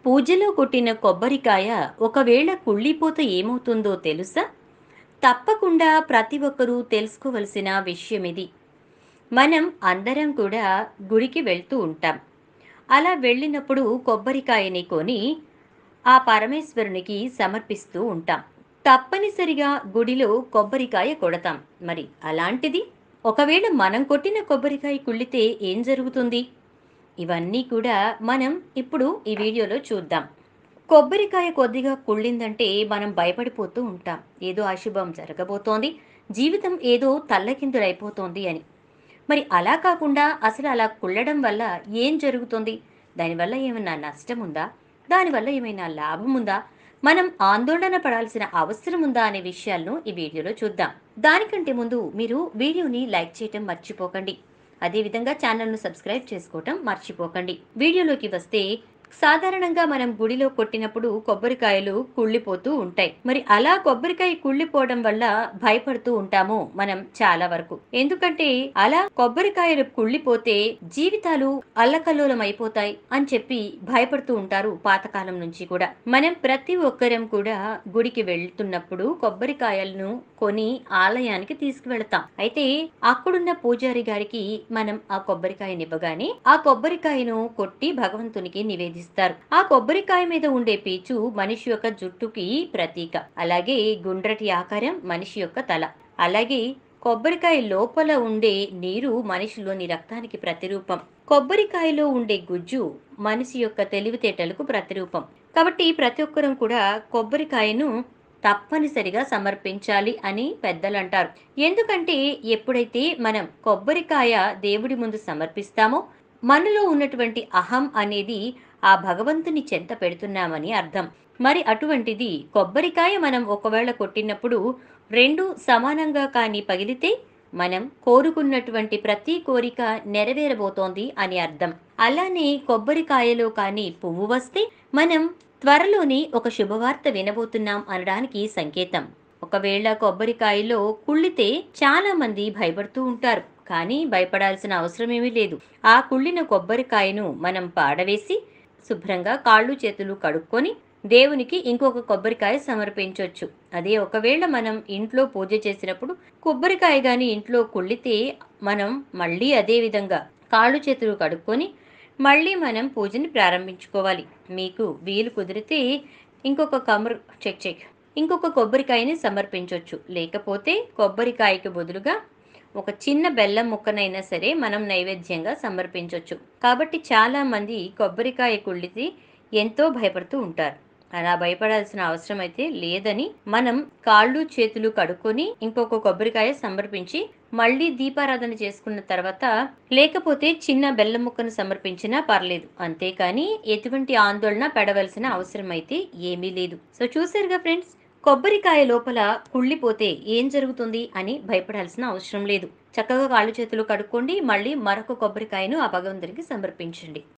పూజలో కొట్టిన కొబ్బరికాయ ఒకవేళ కుళ్ళిపోతే ఏమవుతుందో తెలుసా తప్పకుండా ప్రతి ఒక్కరూ తెలుసుకోవలసిన విషయం ఇది మనం అందరం కూడా గుడికి వెళ్తూ ఉంటాం అలా వెళ్ళినప్పుడు కొబ్బరికాయని కొని ఆ పరమేశ్వరునికి సమర్పిస్తూ ఉంటాం తప్పనిసరిగా గుడిలో కొబ్బరికాయ కొడతాం మరి అలాంటిది ఒకవేళ మనం కొట్టిన కొబ్బరికాయ కుళ్ళితే ఏం జరుగుతుంది ఇవన్నీ కూడా మనం ఇప్పుడు ఈ వీడియోలో చూద్దాం కొబ్బరికాయ కొద్దిగా కుళ్ళిందంటే మనం భయపడిపోతూ ఉంటాం ఏదో అశుభం జరగబోతోంది జీవితం ఏదో తల్లకిందులైపోతోంది అని మరి అలా కాకుండా అసలు అలా కుళ్ళడం వల్ల ఏం జరుగుతుంది దానివల్ల ఏమైనా నష్టం ఉందా దానివల్ల ఏమైనా లాభం ఉందా మనం ఆందోళన పడాల్సిన అవసరం ఉందా అనే విషయాలను ఈ వీడియోలో చూద్దాం దానికంటే ముందు మీరు వీడియోని లైక్ చేయటం మర్చిపోకండి అదేవిధంగా ఛానల్ను సబ్స్క్రైబ్ చేసుకోవటం మర్చిపోకండి వీడియోలోకి వస్తే సాధారణంగా మనం గుడిలో కొట్టినప్పుడు కొబ్బరికాయలు కుళ్ళిపోతూ ఉంటాయి మరి అలా కొబ్బరికాయ కుళ్ళిపోవడం వల్ల భయపడుతూ ఉంటాము మనం చాలా వరకు ఎందుకంటే అలా కొబ్బరికాయలు కుళ్ళిపోతే జీవితాలు అల్లకల్లోలం అయిపోతాయి అని చెప్పి భయపడుతూ ఉంటారు పాతకాలం నుంచి కూడా మనం ప్రతి ఒక్కరం కూడా గుడికి వెళ్తున్నప్పుడు కొబ్బరికాయలను కొని ఆలయానికి తీసుకువెళతాం అయితే అక్కడున్న పూజారి గారికి మనం ఆ కొబ్బరికాయని ఇవ్వగానే ఆ కొబ్బరికాయను కొట్టి భగవంతునికి నివేదిస్తారు ఆ కొబ్బరికాయ మీద ఉండే పీచు మనిషి యొక్క జుట్టుకి ప్రతీక అలాగే గుండ్రటి ఆకారం మనిషి యొక్క తల అలాగే కొబ్బరికాయ లోపల ఉండే నీరు మనిషిలోని రక్తానికి ప్రతిరూపం కొబ్బరికాయలో ఉండే గుజ్జు మనిషి యొక్క తెలివితేటలకు ప్రతిరూపం కాబట్టి ప్రతి ఒక్కరం కూడా కొబ్బరికాయను తప్పనిసరిగా సమర్పించాలి అని పెద్దలు అంటారు ఎందుకంటే ఎప్పుడైతే మనం కొబ్బరికాయ దేవుడి ముందు సమర్పిస్తామో మనలో ఉన్నటువంటి అహం అనేది ఆ భగవంతుని చెంత పెడుతున్నామని అర్థం మరి అటువంటిది కొబ్బరికాయ మనం ఒకవేళ కొట్టినప్పుడు రెండు సమానంగా కానీ పగిలితే మనం కోరుకున్నటువంటి ప్రతి కోరిక నెరవేరబోతోంది అని అర్థం అలానే కొబ్బరికాయలో కానీ పువ్వు వస్తే మనం త్వరలోనే ఒక శుభవార్త వినబోతున్నాం అనడానికి సంకేతం ఒకవేళ కొబ్బరికాయలో కుళ్ళితే చాలా మంది భయపడుతూ ఉంటారు కానీ భయపడాల్సిన అవసరం ఏమీ లేదు ఆ కుళ్ళిన కొబ్బరికాయను మనం పాడవేసి శుభ్రంగా కాళ్ళు చేతులు కడుక్కొని దేవునికి ఇంకొక కొబ్బరికాయ సమర్పించవచ్చు అదే ఒకవేళ మనం ఇంట్లో పూజ చేసినప్పుడు కొబ్బరికాయ కానీ ఇంట్లో కుళ్ళితే మనం మళ్ళీ అదే విధంగా కాళ్ళు చేతులు కడుక్కొని మళ్ళీ మనం పూజని ప్రారంభించుకోవాలి మీకు వీలు కుదిరితే ఇంకొక కమర్ చెక్ చెక్ ఇంకొక కొబ్బరికాయని సమర్పించవచ్చు లేకపోతే కొబ్బరికాయకి బదులుగా ఒక చిన్న బెల్లం ముక్కనైనా సరే మనం నైవేద్యంగా సమర్పించవచ్చు కాబట్టి చాలామంది కొబ్బరికాయ కుళ్ళితే ఎంతో భయపడుతూ ఉంటారు అలా భయపడాల్సిన అవసరం అయితే లేదని మనం కాళ్ళు చేతులు కడుక్కొని ఇంకొక కొబ్బరికాయ సమర్పించి మళ్ళీ దీపారాధన చేసుకున్న తర్వాత లేకపోతే చిన్న బెల్లం ముక్కను సమర్పించినా పర్లేదు అంతేకాని ఎటువంటి ఆందోళన పడవలసిన అవసరం అయితే ఏమీ లేదు సో చూసారుగా ఫ్రెండ్స్ కొబ్బరికాయ లోపల కుళ్ళిపోతే ఏం జరుగుతుంది అని భయపడాల్సిన అవసరం లేదు చక్కగా కాళ్ళు చేతులు కడుక్కోండి మళ్ళీ మరొక కొబ్బరికాయను ఆ భగవంతునికి సమర్పించండి